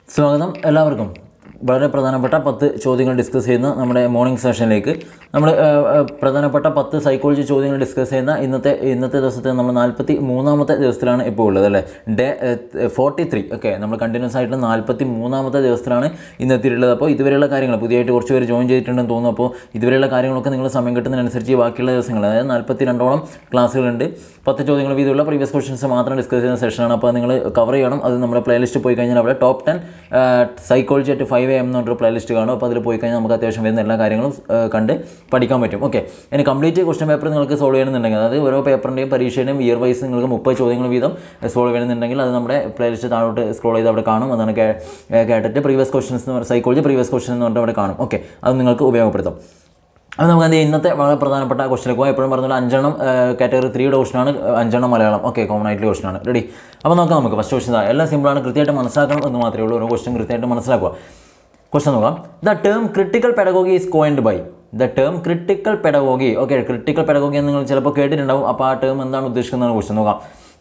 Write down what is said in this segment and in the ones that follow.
സ്വാഗതം എല്ലാവർക്കും വളരെ പ്രധാനപ്പെട്ട പത്ത് ചോദ്യങ്ങൾ ഡിസ്കസ് ചെയ്യുന്ന നമ്മുടെ മോർണിംഗ് സെഷനിലേക്ക് നമ്മൾ പ്രധാനപ്പെട്ട പത്ത് സൈക്കോളജി ചോദ്യങ്ങൾ ഡിസ്കസ് ചെയ്യുന്ന ഇന്നത്തെ ഇന്നത്തെ ദിവസത്തെ നമ്മൾ നാൽപ്പത്തി മൂന്നാമത്തെ ദിവസത്തിലാണ് ഇപ്പോൾ ഉള്ളത് അല്ലേ ഡേ ഫോർട്ടി ത്രീ ഓക്കെ നമ്മൾ കണ്ടിന്യൂസ് ആയിട്ട് നാൽപ്പത്തി മൂന്നാമത്തെ ദിവസത്തിലാണ് ഇന്ന് എത്തിയിട്ടുള്ളത് അപ്പോൾ ഇതുവരെയുള്ള കാര്യങ്ങൾ പുതിയതായിട്ട് കുറച്ച് പേര് ജോയിൻ ചെയ്തിട്ടുണ്ടെന്ന് തോന്നുന്നു അപ്പോൾ ഇതുവരെയുള്ള കാര്യങ്ങളൊക്കെ നിങ്ങൾ സമയം കിട്ടുന്നതിനനുസരിച്ച് ബാക്കിയുള്ള ദിവസങ്ങൾ അതായത് നാൽപ്പത്തി രണ്ടോളം ക്ലാസ്സുകളുണ്ട് പത്ത് ചോദ്യങ്ങൾ വീതിയുള്ള പ്രീവിയസ് ക്വസ്റ്റൻസ് മാത്രം ഡിസ്കസ് ചെയ്യുന്ന സെഷനാണ് അപ്പോൾ നിങ്ങൾ കവർ ചെയ്യണം അത് നമ്മുടെ പ്ലേലിസ്റ്റ് പോയി കഴിഞ്ഞാൽ അവിടെ top ten psychology at five M എന്ന് പറഞ്ഞൊരു പ്ലേലിസ്റ്റ് കാണും അപ്പോൾ അതിൽ പോയി കഴിഞ്ഞാൽ നമുക്ക് അത്യാവശ്യം വരുന്ന എല്ലാ കാര്യങ്ങളും ആ, കണ്ട് പഠിക്കാൻ പറ്റും ഓക്കെ ഇനി കംപ്ലീറ്റ് ക്വസ്റ്റൻ പേപ്പർ നിങ്ങൾക്ക് സോൾവ് ചെയ്യണമെന്നുണ്ടെങ്കിൽ അതായത് ഓരോ പേപ്പറിൻ്റെയും പരീക്ഷയുടെയും ഇയർ വൈസ് നിങ്ങൾക്ക് മുപ്പത് ചോദ്യങ്ങൾ വീതം സോൾവ് ചെയ്യണമെന്നുണ്ടെങ്കിൽ അത് നമ്മുടെ പ്ലേലിസ്റ്റ് താഴോട്ട് സ്ക്രോൾ ചെയ്ത് അവിടെ കാണും അതാണ് കേ- ഏ, കേട്ടിട്ട് പ്രീവിയസ് ക്വസ്റ്റൻസ് എന്ന് പറഞ്ഞ സൈക്കോളജി പ്രീവിയസ് ക്വസ്റ്റൻ എന്ന് പറഞ്ഞിട്ട് അവിടെ കാണും ഓക്കെ അത് നിങ്ങൾക്ക് ഉപയോഗപ്പെടുത്തും അത് നമുക്ക് എന്ത് ചെയ്യും? ഇന്നത്തെ വളരെ പ്രധാനപ്പെട്ട ക്വസ്റ്റിലേക്ക് പോകാം എപ്പോഴും പറഞ്ഞാൽ അഞ്ചെണ്ണം കാറ്റഗറി ത്രീയുടെ ക്വസ്റ്റനാണ് അഞ്ചെണ്ണം മലയാളം ഓക്കെ കോമൺ ആയിട്ടുള്ള ക്വസ്റ്റനാണ് റെഡി അപ്പോൾ നോക്കാം നമുക്ക് ഫസ്റ്റ് ക്വസ്റ്റൻ എല്ലാം സിമ്പിളാണ് കൃത്യമായിട്ട് മനസ്സിലാക്കണം എന്ന് മാത്രമേ ഉള്ളൂ ഓരോ ക്വസ്റ്റൻ കൃത്യമായിട്ട് മനസ്സിലാക്കുക ക്വസ്റ്റൻ നോക്കാം the term critical pedagogy is coined by the term critical pedagogy okay critical pedagogy എന്ന് നിങ്ങൾ ചിലപ്പോൾ കേട്ടിട്ടുണ്ടാവും അപ്പോൾ ആ ടേം എന്താണ് ഉദ്ദേശിക്കുന്നതാണ് ക്വസ്റ്റൻ നോക്കാം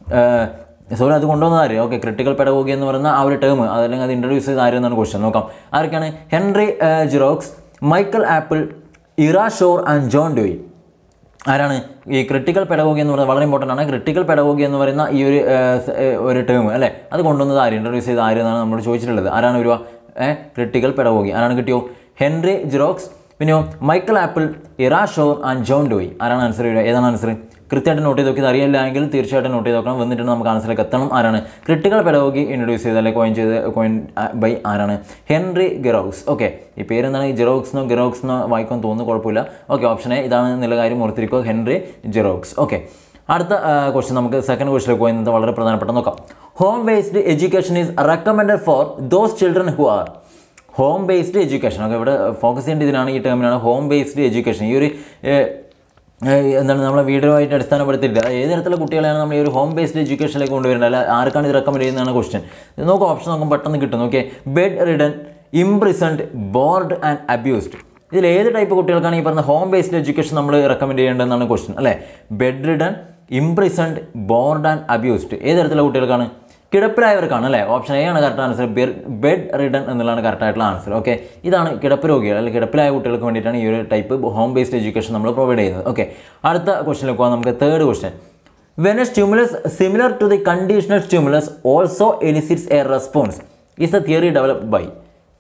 സോറി അത് കൊണ്ടുവന്നത് ആര് ഓക്കെ ക്രിട്ടിക്കൽ പെഡഗോഗി എന്ന് പറയുന്ന ആ ഒരു ടേം അതല്ലെങ്കിൽ അത് ഇൻട്രൊഡ്യൂസ് ചെയ്ത ആര് എന്നാണ് ക്വസ്റ്റൻ നോക്കാം ആരൊക്കെയാണ് Henry Giroux Michael Apple Ira Shor and John Dewey ആരാണ് ഈ ക്രിട്ടിക്കൽ പെഡഗോഗി എന്ന് പറയുന്നത് വളരെ ഇമ്പോർട്ടൻ്റ് ആണ് ക്രിട്ടിക്കൽ പെഡഗോഗി എന്ന് പറയുന്ന ഈ ഒരു ഏർ, സ്, ഏർ, ഒരു ടേം അല്ലേ അത് കൊണ്ടുവന്നത് ആര് ഇൻട്രൊഡ്യൂസ് ചെയ്ത ആര് എന്നാണ് നമ്മൾ ചോദിച്ചിട്ടുള്ളത് ആരാണ് വരുക ഏ ക്രിട്ടിക്കൽ പെഡഗോഗി ആരാണ് കിട്ടിയോ ഹെൻറി ജിറോക്സ് പിന്നെയോ Michael Apple Ira Shor and John Dewey ആരാണ് ആൻസർ വരിക ഏതാണ് ആൻസർ കൃത്യമായിട്ട് നോട്ട് ചെയ്ത് നോക്കി ഇത് അറിയില്ല എങ്കിൽ തീർച്ചയായിട്ടും നോട്ട് ചെയ്ത് നോക്കണം വന്നിട്ട് നമുക്ക് ആൻസറിലേക്ക് എത്തണം ആരാണ് ക്രിട്ടിക്കൽ പെഡഗോഗി ഇൻട്രൊഡ്യൂസ് ചെയ്ത് അല്ലെങ്കിൽ കോയിൻ ചെയ്ത് കോയിൻ ബൈ ആരാണ് ഹെൻറി ഗിറോക്സ് ഓക്കെ ഈ പേരെന്താണ് ജിറോക്സ്നോ ഗിറോക്സ്നോ വായിക്കാൻ തോന്നുന്നു കുഴപ്പമില്ല ഓക്കെ ഓപ്ഷൻ എ ഇതാണ് എന്നുള്ള കാര്യം ഓർത്തിരിക്കുക ഹെൻറി ജിറോക്സ് ഓക്കെ അടുത്ത ക്വസ്റ്റ്യൻ നമുക്ക് സെക്കൻഡ് ക്വസ്റ്റിലേക്ക് പോയി ഇന്നത്തെ വളരെ പ്രധാനപ്പെട്ട നോക്കാം home based education is recommended for those children who are home based education okay ഇവിടെ ഫോക്കസ് ചെയ്യേണ്ട ഇതിനാണ് ഈ ടേമിനാണ് ഹോം ബേസ്ഡ് എഡ്യൂക്കേഷൻ ഈ ഒരു ഏഹ്, ഏഹ്, എന്താണ് നമ്മളെ വീഡിയോയുമായിട്ട് അടിസ്ഥാനപ്പെടുത്തിയിട്ട് ഏത് തരത്തിലുള്ള കുട്ടികളെയാണ് നമ്മൾ ഈ ഒരു ഹോം ബേസ്ഡ് എഡ്യൂക്കേഷനിലേക്ക് കൊണ്ടുവരേണ്ടത് അല്ല ആർക്കാണ് ഇത് റെക്കമെൻഡ് ചെയ്യുന്നതാണ് ക്വസ്റ്റ്യൻ ഇത് നോക്കാം ഓപ്ഷൻ നോക്കും പെട്ടെന്ന് കിട്ടും okay bedridden imprisoned bored and abused ഇതിൽ ഏത് ടൈപ്പ് കുട്ടികൾക്കാണ് ഈ പറഞ്ഞ ഹോം ബേസ്ഡ് എഡ്യൂക്കേഷൻ നമ്മൾ റെക്കമെൻഡ് ചെയ്യേണ്ടതെന്നാണ് ക്വസ്റ്റ്യൻ അല്ലേ bedridden imprisoned bored and abused ഏത് തരത്തിലുള്ള കുട്ടികൾക്കാണ് കിടപ്പിലായവർക്കാണ് അല്ലേ ഓപ്ഷൻ എ ആണ് കറക്റ്റ് ആൻസർ ബെഡ് റിഡൻ എന്നുള്ളതാണ് കറക്റ്റ് ആയിട്ടുള്ള ആൻസർ ഓക്കെ ഇതാണ് കിടപ്പ് രോഗികൾ അല്ലെങ്കിൽ കിടപ്പിലായ കുട്ടികൾക്ക് വേണ്ടിയിട്ടാണ് ഈ ഒരു ടൈപ്പ് ഹോം ബേസ്ഡ് എഡ്യൂക്കേഷൻ നമ്മൾ പ്രൊവൈഡ് ചെയ്യുന്നത് ഓക്കെ അടുത്ത ക്വസ്റ്റിനിലേക്ക് പോകാം നമുക്ക് third question when a stimulus similar to the conditional stimulus also elicits a response is a theory developed by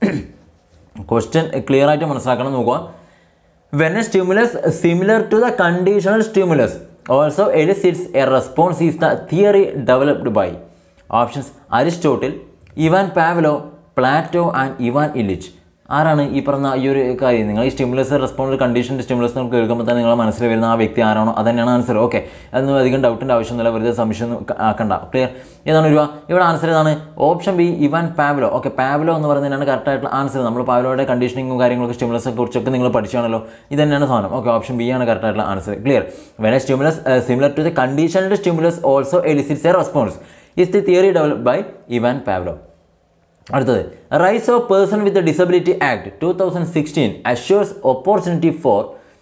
question clear ആയിട്ട് മനസ്സിലാക്കണം നോക്കുക when a stimulus similar to the conditional stimulus also elicits a response is the theory developed by options Aristotle Ivan Pavlov Plato and Ivan Illich ആരാണ് ഈ പറഞ്ഞ ഈ ഒരു കാര്യം നിങ്ങൾ ഈ സ്റ്റിമുലസ് റെസ്പോൺസ് കണ്ടീഷൻ സ്റ്റിമുലസ് നമുക്ക് കേൾക്കുമ്പോൾ തന്നെ നിങ്ങളുടെ മനസ്സിൽ വരുന്ന ആ വ്യക്തി ആരാണോ അത് തന്നെയാണ് ആൻസർ ഓക്കെ അതൊന്നും അധികം ഡൗട്ടിൻ്റെ ആവശ്യമൊന്നുമില്ല വെറുതെ സംശയം ഒന്നും ക- ആക്കണ്ട ക്ലിയർ ഏതാണ് ഒരു ഇവിടെ ആൻസർ ഏതാണ് option B Ivan Pavlov okay Pavlov എന്ന് പറയുന്നതിനാണ് കറക്റ്റ് ആയിട്ടുള്ള ആൻസർ നമ്മൾ പാവലോയുടെ കണ്ടീഷനിങ്ങും കാര്യങ്ങളൊക്കെ സ്റ്റിമുലസിനെ കുറിച്ചൊക്കെ നിങ്ങൾ പഠിച്ചാണല്ലോ ഇത് തന്നെയാണ് സാധനം ഓക്കെ ഓപ്ഷൻ ബി ആണ് കറക്റ്റ് ആയിട്ടുള്ള answer clear when a stimulus similar to the conditioned stimulus also elicits a response is the theory developed by Ivan Pavlov അടുത്തത് rights of person with disability act two thousand sixteen assures opportunity for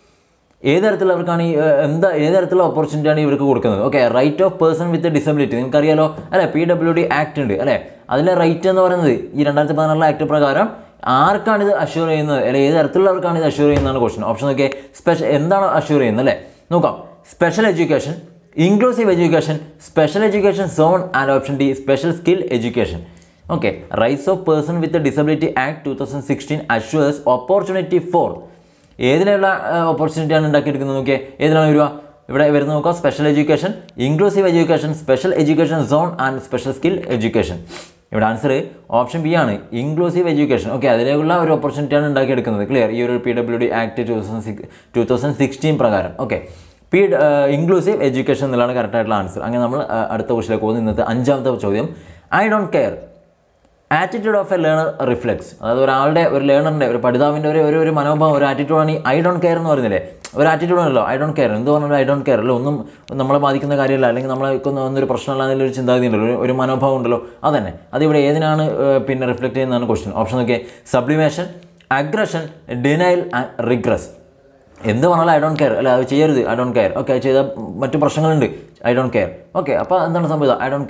ഏത് തരത്തിലുള്ളവർക്കാണ് ഈ ഏഹ്, എന്താ ഏത് തരത്തിലുള്ള ഓപ്പർച്യൂണിറ്റിയാണ് ഇവർക്ക് കൊടുക്കുന്നത് okay right of person with disability നിങ്ങൾക്കറിയാലോ അല്ലേ പി ഡബ്ല്യു ഡി ആക്ട് ഉണ്ട് അല്ലേ അതിലെ റൈറ്റ് എന്ന് പറയുന്നത് ഈ രണ്ടായിരത്തി പതിനാറിലെ ആക്ട് പ്രകാരം ആർക്കാണ് ഇത് അഷ്യൂർ ചെയ്യുന്നത് അല്ലെ ഏത് തരത്തിലുള്ളവർക്കാണ് ഇത് അഷ്യൂർ ചെയ്യുന്നതാണ് ക്വസ്റ്റൻ ഓപ്ഷൻ നോക്കിയേ സ്പെഷ്യൽ എന്താണ് അഷ്യൂർ ചെയ്യുന്നത് അല്ലേ നോക്കാം special education inclusive education special education zone and option D special skill education okay rights of person with disability act two thousand sixteen assures opportunity for ഏതിനുള്ള ഓപ്പർച്യൂണിറ്റിയാണ് ഉണ്ടാക്കിയെടുക്കുന്നത് നോക്കിയേ ഏതിലാണ് വരിക ഇവിടെ വരുന്ന നോക്കാം special education inclusive education special education zone and special skill education ഇവിടെ ആൻസർ ഓപ്ഷൻ ബി ആണ് ഇൻക്ലൂസീവ് എഡ്യൂക്കേഷൻ ഓക്കെ അതിലേക്കുള്ള ഒരു ഓപ്പർച്യൂണിറ്റിയാണ് ഉണ്ടാക്കിയെടുക്കുന്നത് ക്ലിയർ ഈ ഒരു P W D act two thousand six two thousand sixteen പ്രകാരം ഓക്കെ പി ഇൻക്ലൂസീവ് എഡ്യൂക്കേഷൻ എന്നുള്ളതാണ് correct ആയിട്ടുള്ള ആൻസർ അങ്ങനെ നമ്മൾ ആ, അടുത്ത ക്വസ്റ്റിലേക്ക് പോകുന്നു ഇന്നത്തെ അഞ്ചാമത്തെ ചോദ്യം I don't care attitude of a learner reflects അതായത് ഒരാളുടെ ഒരു ലേണറിൻ്റെ ഒരു പഠിതാവിൻ്റെ ഒരു ഒരു ഒരു മനോഭാവം ഒരു ആറ്റിറ്റ്യൂഡാണ് ഈ ഐ ഡോണ്ട് കെയർ എന്ന് പറയുന്നില്ലേ ഒരു ആറ്റിറ്റ്യൂഡ് ആണല്ലോ ഐ ഡോണ്ട് കെയർ എന്ത് പറഞ്ഞാലും ഐ ഡോണ്ട് കെയർ അല്ലോ ഒന്നും നമ്മളെ ബാധിക്കുന്ന കാര്യമല്ല അല്ലെങ്കിൽ നമ്മളെ ഒന്നും ഒന്നൊരു പ്രശ്നമല്ല എന്നൊരു ചിന്താഗതി ഉണ്ടല്ലോ ഒരു- ഒരു മനോഭാവം ഉണ്ടല്ലോ അതന്നെ അതിവിടെ ഏതിനാണ് ഏഹ്, പിന്നെ റിഫ്ലക്ട് ചെയ്യുന്നതാണ് ക്വസ്റ്റ്യൻ ഓപ്ഷൻ നോക്കിയേ sublimation aggression denial and regress എന്ത് പറഞ്ഞാലും ഐ ഡോണ്ട് കെയർ അല്ല അത് ചെയ്യരുത് ഐ ഡോണ്ട് കെയർ ഓക്കെ ചെയ്ത മറ്റു പ്രശ്നങ്ങളുണ്ട് ഐ ഡോണ്ട് കെയർ ഓക്കെ അപ്പോൾ എന്താണ് സംഭവിച്ചത് ഐ ഡോണ്ട് കെയർ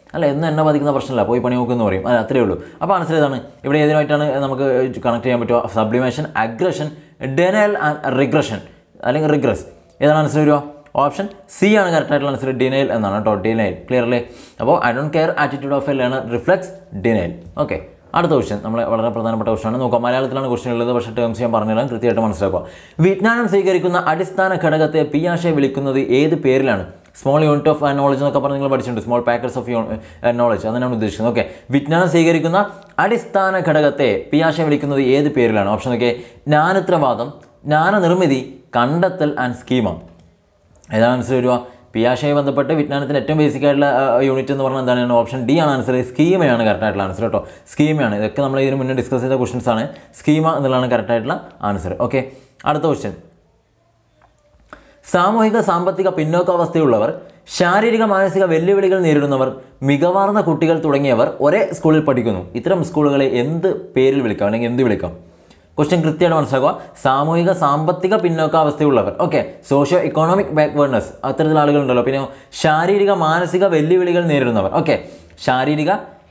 അല്ല എന്നും എന്നെ ബാധിക്കുന്ന പ്രശ്നമല്ല പോയി പണി നോക്കുമെന്ന് പറയും അല്ല അത്രേ ഉള്ളൂ അപ്പോൾ ആൻസർ ഏതാണ് ഇവിടെ ഏതിനായിട്ടാണ് നമുക്ക് കണക്ട് ചെയ്യാൻ പറ്റുക sublimation aggression denial and regression അല്ലെങ്കിൽ റിഗ്രസ് ഏതാണ് ആൻസർ വരിക ഓപ്ഷൻ സി ആണ് കറക്റ്റ് ആയിട്ടുള്ള ആൻസർ ഡിനൈൽ എന്നാണ് കേട്ടോ ഡിനൈൽ ക്ലിയർലി അപ്പോൾ I don't care attitude of a learner reflects denial okay അടുത്ത ക്വസ്റ്റ്യൻ നമ്മൾ വളരെ പ്രധാനപ്പെട്ട ക്വസ്റ്റ്യൻ ആണ് നോക്കാം മലയാളത്തിലാണ് ക്വസ്റ്റ്യൻ ഉള്ളത് പക്ഷേ ടേംസ് ഞാൻ പറഞ്ഞുതരാം കൃത്യമായിട്ട് മനസ്സിലാക്കുക വിജ്ഞാനം സ്വീകരിക്കുന്ന അടിസ്ഥാന ഘടകത്തെ പിയാഷെ വിളിക്കുന്നത് ഏത് പേരിലാണ് സ്മോൾ യൂണിറ്റ് ഓഫ് നോളജ് എന്നൊക്കെ പറഞ്ഞ് നിങ്ങൾ പഠിച്ചിട്ടുണ്ട് സ്മോൾ പാക്കറ്റ്സ് ഓഫ് നോളജ് അതാണ് ഉദ്ദേശിക്കുന്നത് ഓക്കെ വിജ്ഞാനം സ്വീകരിക്കുന്ന അടിസ്ഥാന ഘടകത്തെ പിയാഷെ വിളിക്കുന്നത് ഏത് പേരിലാണ് ഓപ്ഷൻ നോക്കിയേ ജ്ഞാനത്രവാദം ജ്ഞാനനിർമ്മിതി കണ്ടെത്തൽ ആൻഡ് സ്കീമ ഏതാണ് ആൻസർ വരിക പിയാഷയെ ബന്ധപ്പെട്ട് വിജ്ഞാനത്തിന് ഏറ്റവും ബേസിക് ആയിട്ടുള്ള യൂണിറ്റ് എന്ന് പറഞ്ഞാൽ എന്താണ് ഓപ്ഷൻ ഡി ആണ് ആൻസർ സ്കീമയാണ് കറക്റ്റ് ആയിട്ടുള്ള ആൻസർ കേട്ടോ സ്കീമയാണ് ഇതൊക്കെ നമ്മൾ ഇതിന് മുന്നേ ഡിസ്കസ് ചെയ്ത ക്വസ്റ്റൻസ് ആണ് സ്കീമ എന്നുള്ളതാണ് കറക്റ്റ് ആയിട്ടുള്ള ആൻസർ ഓക്കെ അടുത്ത ക്വസ്റ്റ്യൻ സാമൂഹിക സാമ്പത്തിക പിന്നോക്കാവസ്ഥയുള്ളവർ ശാരീരിക മാനസിക വെല്ലുവിളികൾ നേരിടുന്നവർ മികവാർന്ന കുട്ടികൾ തുടങ്ങിയവർ ഒരേ സ്കൂളിൽ പഠിക്കുന്നു ഇത്തരം സ്കൂളുകളെ എന്ത് പേരിൽ വിളിക്കാം അല്ലെങ്കിൽ എന്ത് വിളിക്കാം ക്വസ്റ്റ്യൻ കൃത്യമായിട്ട് മനസ്സിലാക്കുക സാമൂഹിക സാമ്പത്തിക പിന്നോക്കാവസ്ഥയുള്ളവർ ഓക്കെ സോഷ്യോ ഇക്കോണോമിക് ബാക്ക്വേർഡ്നെസ് അത്തരത്തിലുള്ള ആളുകളുണ്ടല്ലോ പിന്നെ ശാരീരിക മാനസിക വെല്ലുവിളികൾ നേരിടുന്നവർ ഓക്കെ ശാരീരിക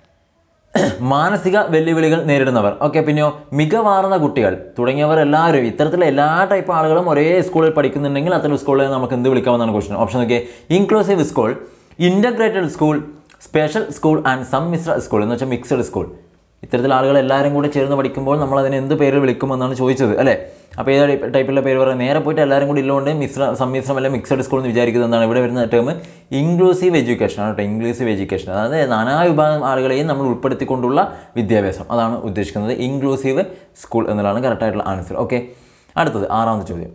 മാനസിക വെല്ലുവിളികൾ നേരിടുന്നവർ ഓക്കെ പിന്നെയോ മികവാർന്ന കുട്ടികൾ തുടങ്ങിയവർ എല്ലാവരും ഇത്തരത്തിലുള്ള എല്ലാ ടൈപ്പ് ആളുകളും ഒരേ സ്കൂളിൽ പഠിക്കുന്നുണ്ടെങ്കിൽ അത്തരം സ്കൂളിൽ നമുക്ക് എന്ത് വിളിക്കാമെന്നാണ് ക്വസ്റ്റൻ ഓപ്ഷൻ നോക്കിയേ inclusive school integrated school special school and സമ്മിശ്ര സ്കൂൾ എന്ന് വെച്ചാൽ മിക്സഡ് സ്കൂൾ ഇത്തരത്തിൽ ആളുകൾ എല്ലാവരും കൂടെ ചേർന്ന് പഠിക്കുമ്പോൾ നമ്മൾ അതിനെ എന്ത് പേര് വിളിക്കുമെന്നാണ് ചോദിച്ചത് അല്ലേ അപ്പോൾ ഏത് ടൈപ്പിലുള്ള പേര് പറയാം നേരെ പോയിട്ട് എല്ലാവരും കൂടി ഇല്ലുകൊണ്ട് മിശ്ര സമ്മിശ്രം അല്ല മിക്സഡ് സ്കൂൾ എന്ന് വിചാരിക്കുന്നത് എന്താണ് ഇവിടെ വരുന്ന ടേം ഇൻക്ലൂസീവ് എഡ്യൂക്കേഷൻ ആണ് കേട്ടോ ഇൻക്ലൂസീവ് എഡ്യൂക്കേഷൻ അതായത് നാനാ വിഭാഗം ആളുകളെയും നമ്മൾ ഉൾപ്പെടുത്തിക്കൊണ്ടുള്ള വിദ്യാഭ്യാസം അതാണ് ഉദ്ദേശിക്കുന്നത് ഇൻക്ലൂസീവ് സ്കൂൾ എന്നുള്ളതാണ് കറക്റ്റായിട്ടുള്ള ആൻസർ ഓക്കെ അടുത്തത് ആറാമത്തെ ചോദ്യം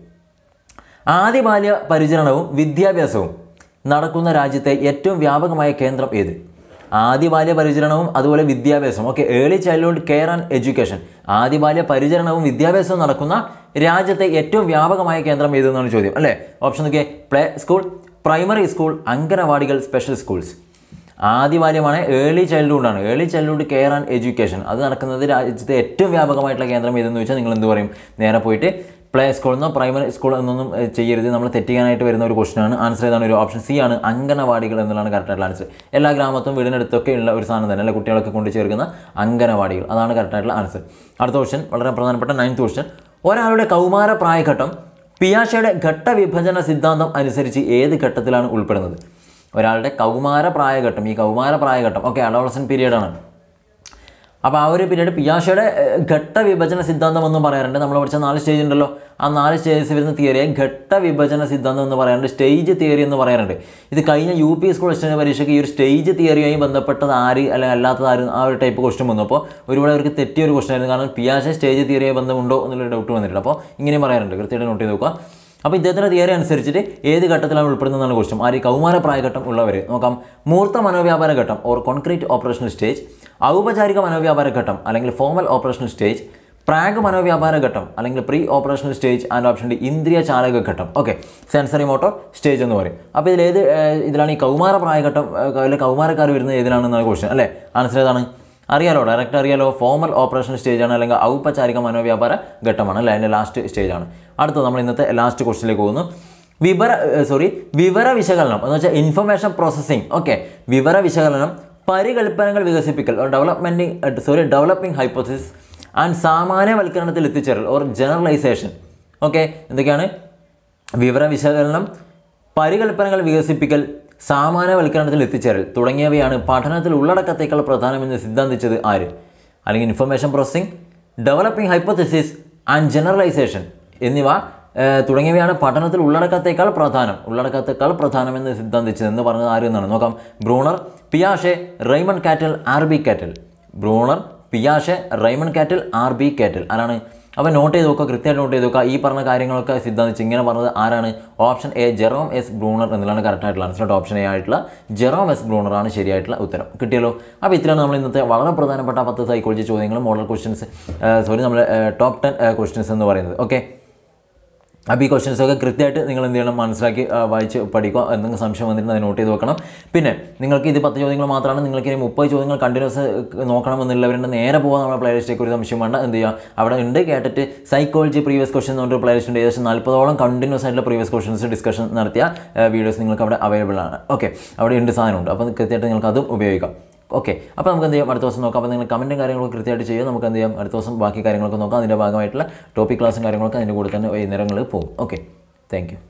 ആദ്യ ബാല്യ പരിചരണവും വിദ്യാഭ്യാസവും നടക്കുന്ന രാജ്യത്തെ ഏറ്റവും വ്യാപകമായ കേന്ദ്രം ഏത് ആദ്യ ബാല്യ പരിചരണവും അതുപോലെ വിദ്യാഭ്യാസം okay early childhood care and education ആദ്യ ബാല്യ പരിചരണവും വിദ്യാഭ്യാസവും നടക്കുന്ന രാജ്യത്തെ ഏറ്റവും വ്യാപകമായ കേന്ദ്രം ഏതെന്നാണ് ചോദ്യം അല്ലേ ഓപ്ഷൻ നോക്കിയേ പ്ലേ സ്കൂൾ പ്രൈമറി സ്കൂൾ അംഗനവാടികൾ സ്പെഷ്യൽ സ്കൂൾസ് ആദ്യ ബാല്യമാണ് ഏർലി ചൈൽഡ്ഹുഡ് ആണ് early childhood care and education അത് നടക്കുന്നത് രാജ്യത്തെ ഏറ്റവും വ്യാപകമായിട്ടുള്ള കേന്ദ്രം ഏതെന്ന് വെച്ചാൽ നിങ്ങൾ എന്ത് പറയും നേരെ പോയിട്ട് പ്ലേ സ്കൂളിൽ നിന്നോ പ്രൈമറി സ്കൂൾ എന്നൊന്നും ഏഹ്, ചെയ്യരുത് നമ്മൾ തെറ്റിക്കാനായിട്ട് വരുന്ന ഒരു ക്വസ്റ്റൻ ആണ് ആൻസർ ഏതാണ് ഒരു ഓപ്ഷൻ സി ആണ് അംഗനവാടികൾ എന്നുള്ളതാണ് കറക്റ്റായിട്ടുള്ള ആൻസർ എല്ലാ ഗ്രാമത്തും വീടിനടുത്തൊക്കെ ഉള്ള ഒരു സാധനം തന്നെ അല്ലെ കുട്ടികളൊക്കെ കൊണ്ട് ചേർക്കുന്ന അംഗനവാടികൾ അതാണ് കറക്റ്റായിട്ടുള്ള ആൻസർ അടുത്ത ക്വസ്റ്റൻ വളരെ പ്രധാനപ്പെട്ട നയൻത് ക്വസ്റ്റൻ ഒരാളുടെ കൗമാര പ്രായഘട്ടം പിയാഷയുടെ ഘട്ടവിഭജന സിദ്ധാന്തം അനുസരിച്ച് ഏത് ഘട്ടത്തിലാണ് ഉൾപ്പെടുന്നത് ഒരാളുടെ കൗമാര പ്രായഘട്ടം ഈ കൗമാര പ്രായഘട്ടം ഓക്കെ അഡോളസൻ പീരീഡ് ആണ് അപ്പോൾ ആ ഒരു പീരീഡ് പിയാഷയുടെ ഏഹ്, ഘട്ടവിഭജന സിദ്ധാന്തം എന്ന് പറയാറുണ്ട് നമ്മൾ പഠിച്ച നാല് സ്റ്റേജ് ഉണ്ടല്ലോ ആ നാല് സ്റ്റേജസ് വരുന്ന തിയറിയെ ഘട്ടവിഭജന സിദ്ധാന്തം എന്ന് പറയാറുണ്ട് സ്റ്റേജ് തിയറി എന്ന് പറയാറുണ്ട് ഇത് കഴിഞ്ഞ യു പി സ്കൂൾ ക്വസ്റ്റ്യൻ പരീക്ഷയ്ക്ക് ഈ ഒരു സ്റ്റേജ് തിയറിയുമായി ബന്ധപ്പെട്ടത് ആര് അല്ലെങ്കിൽ അല്ലാത്തത് ആര് ആ ഒരു ടൈപ്പ് ക്വസ്റ്റ്യൻ വന്നു അപ്പോൾ ഒരുപാട് അവർക്ക് തെറ്റിയ ഒരു ക്വസ്റ്റ്യൻ ആയിരുന്നു കാരണം പിയാഷ സ്റ്റേജ് തിയറിയായി ബന്ധമുണ്ടോ എന്നുള്ളൊരു ഡൗട്ട് വന്നിട്ടുണ്ട് അപ്പോൾ ഇങ്ങനെയും പറയാറുണ്ട് കൃത്യമായിട്ട് നോട്ട് ചെയ്ത് നോക്കുക അപ്പോൾ ഇദ്ദേഹത്തിൻ്റെ തിയറി അനുസരിച്ചിട്ട് ഏത് ഘട്ടത്തിലാണ് ഉൾപ്പെടുന്നതെന്നാണ് ക്വസ്റ്റ്യൻ ആര് ഈ കൗമാര പ്രായഘട്ടം ഉള്ളവർ നോക്കാം മൂർത്ത മനോവ്യാപാര ഘട്ടം ഓർ കോൺക്രീറ്റ് ഓപ്പറേഷണൽ സ്റ്റേജ് ഔപചാരിക മനോവ്യാപാര ഘട്ടം അല്ലെങ്കിൽ ഫോമൽ ഓപ്പറേഷണൽ സ്റ്റേജ് പ്രാഗ് മനോവ്യാപാര ഘട്ടം അല്ലെങ്കിൽ pre operational stage and option D ഇന്ദ്രിയ ചാലക ഘട്ടം ഓക്കെ സെൻസറി മോട്ടോർ സ്റ്റേജ് എന്ന് പറയും അപ്പോൾ ഇതിൽ ഏത് ഏഹ്, ഇതിലാണ് ഈ കൗമാര പ്രായഘട്ടം ഏഹ്, അല്ലെങ്കിൽ കൗമാരക്കാർ വരുന്നത് ഏതിലാണെന്നാണ് ക്വസ്റ്റ്യൻ അല്ലേ ആൻസർ ഏതാണ് അറിയാലോ ഡയറക്റ്റ് അറിയാലോ ഫോമൽ ഓപ്പറേഷൻ സ്റ്റേജ് ആണ് അല്ലെങ്കിൽ ഔപചാരിക മനോവ്യാപാര ഘട്ടമാണ് അല്ലേ അതിൻ്റെ ലാസ്റ്റ് സ്റ്റേജ് ആണ് അടുത്തത് നമ്മൾ ഇന്നത്തെ ലാസ്റ്റ് ക്വസ്റ്റിലേക്ക് പോകുന്നു വിവര സോറി വിവര വിശകലനം എന്ന് വെച്ചാൽ ഇൻഫർമേഷൻ പ്രോസസ്സിംഗ് ഓക്കെ വിവര വിശകലനം പരികൽപ്പനകൾ വികസിപ്പിക്കൽ developmenting sorry developing hypothesis and സാമാന്യവൽക്കരണത്തിൽ എത്തിച്ചേരൽ ഓർ ജനറലൈസേഷൻ ഓക്കെ എന്തൊക്കെയാണ് വിവര വിശകലനം പരികൽപ്പനകൾ വികസിപ്പിക്കൽ സാമാന്യവൽക്കരണത്തിൽ എത്തിച്ചേരൽ തുടങ്ങിയവയാണ് പഠനത്തിൽ ഉള്ളടക്കത്തേക്കാൾ പ്രധാനമെന്ന് സിദ്ധാന്തിച്ചത് ആര് അല്ലെങ്കിൽ information processing developing hypothesis and generalisation എന്നിവ ഏഹ്, തുടങ്ങിയവയാണ് പഠനത്തിൽ ഉള്ളടക്കത്തേക്കാൾ പ്രധാനം ഉള്ളടക്കത്തേക്കാൾ പ്രധാനമെന്ന് സിദ്ധാന്തിച്ചത് എന്ന് പറഞ്ഞത് ആര് എന്നാണ് നോക്കാം Bruner പിയാഷെ Raymon cattle R B cattle Bruner പിയാഷെ Raymon cattle R B cattle ആരാണ് അപ്പോൾ നോട്ട് ചെയ്ത് നോക്കുക കൃത്യമായിട്ട് നോട്ട് ചെയ്ത് നോക്കുക ഈ പറഞ്ഞ കാര്യങ്ങളൊക്കെ സിദ്ധാന്തിച്ച് ഇങ്ങനെ പറഞ്ഞത് ആരാണ് option A Jerome S Bruner എന്നുള്ളതാണ് കറക്റ്റ് ആയിട്ടുള്ള ആൻസർ ഓപ്ഷൻ എ ആയിട്ടുള്ള ജെറോം എസ് ബ്രൂണർ ആണ് ശരിയായിട്ടുള്ള ഉത്തരം കിട്ടിയല്ലോ അപ്പോൾ ഇത്രയാണ് നമ്മൾ ഇന്നത്തെ വളരെ പ്രധാനപ്പെട്ട പത്ത് സൈക്കോളജി ചോദ്യങ്ങളും മോഡൽ ക്വസ്റ്റ്യൻസ് സോറി നമ്മുടെ ടോപ്പ് ടെൻ ക്വസ്റ്റ്യൻസ് എന്ന് പറയുന്നത് ഓക്കെ അപ്പോൾ ഈ ക്വസ്റ്റ്യൻസ് ഒക്കെ കൃത്യമായിട്ട് നിങ്ങൾ എന്ത് ചെയ്യണം മനസ്സിലാക്കി ആ, വായിച്ച് പഠിക്കുക എന്തെങ്കിലും സംശയം വന്നിട്ട് അത് നോട്ട് ചെയ്ത് വെക്കണം പിന്നെ നിങ്ങൾക്ക് ഇത് പത്ത് ചോദ്യങ്ങൾ മാത്രമാണ് നിങ്ങൾക്ക് ഇനി മുപ്പത് ചോദ്യങ്ങൾ കണ്ടിന്യൂസ് നോക്കണമെന്നുള്ളവരുടെ നേരെ പോകാൻ നമ്മുടെ പ്ലേലിസ്റ്റിലേക്ക് ഒരു സംശയം വേണ്ട എന്ത് ചെയ്യുക അവിടെ ഉണ്ട് കേട്ടിട്ട് സൈക്കോളജി പ്രീവിയസ് ക്വസ്റ്റ്യൻ എന്ന് പറഞ്ഞൊരു പ്ലേലിസ്റ്റ് ഉണ്ട് ഏകദേശം നാൽപ്പതോളം കണ്ടിന്യൂസ് ആയിട്ടുള്ള പ്രീവിയസ് ക്വസ്റ്റ്യൻസ് ഡിസ്കഷൻ നടത്തിയ വീഡിയോസ് നിങ്ങൾക്ക് അവിടെ അവൈലബിൾ ആണ് ഓക്കെ അവിടെ ഉണ്ട് സാധനമുണ്ട് അപ്പോൾ കൃത്യമായിട്ട് നിങ്ങൾക്ക് അതും ഉപയോഗിക്കാം ഓക്കെ അപ്പോൾ നമുക്ക് എന്ത് ചെയ്യാം അടുത്ത ദിവസം നോക്കാം അപ്പോൾ നിങ്ങൾ കമൻറ്റും കാര്യങ്ങളൊക്കെ കൃത്യമായിട്ട് ചെയ്യുക നമുക്ക് എന്ത് ചെയ്യാം അടുത്ത ദിവസം ബാക്കി കാര്യങ്ങളൊക്കെ നോക്കാം അതിൻ്റെ ഭാഗമായിട്ടുള്ള ടോപ്പിക് ക്ലാസ്സും കാര്യങ്ങളൊക്കെ അതിൻ്റെ കൂടെ തന്നെ വൈകുന്നേരങ്ങളിൽ പോകും ഓക്കെ താങ്ക് യു